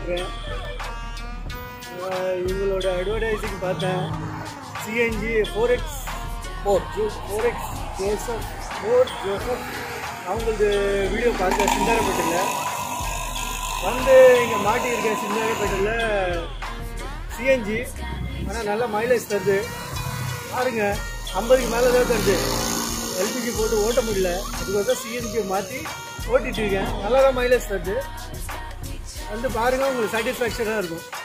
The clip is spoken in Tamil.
இருக்கேன் ஆஹ் இவங்களோட அட்வர்டைஸிங் பார்த்தேன் CNG four X four four X Joseph four Joseph அவங்களது வீடியோ பார்த்தேன் சிந்தாரப்பேட்டையில் வந்து இங்கே மாட்டியிருக்கேன் சிந்தாரப்பேட்டையில் சிஎன்ஜி ஆனால் நல்ல மைலேஜ் தருது பாருங்க ஐம்பதுக்கு மேலே தான் தருது எல்பிஜி போட்டு ஓட்ட முடியல அதுக்கோசம் சிஎன்ஜி மாற்றி ஓட்டிட்டு இருக்கேன் நல்லா தான் மைலேஜ் தருது வந்து பாருங்க உங்களுக்கு சாட்டிஸ்ஃபேக்ஷனாக இருக்கும்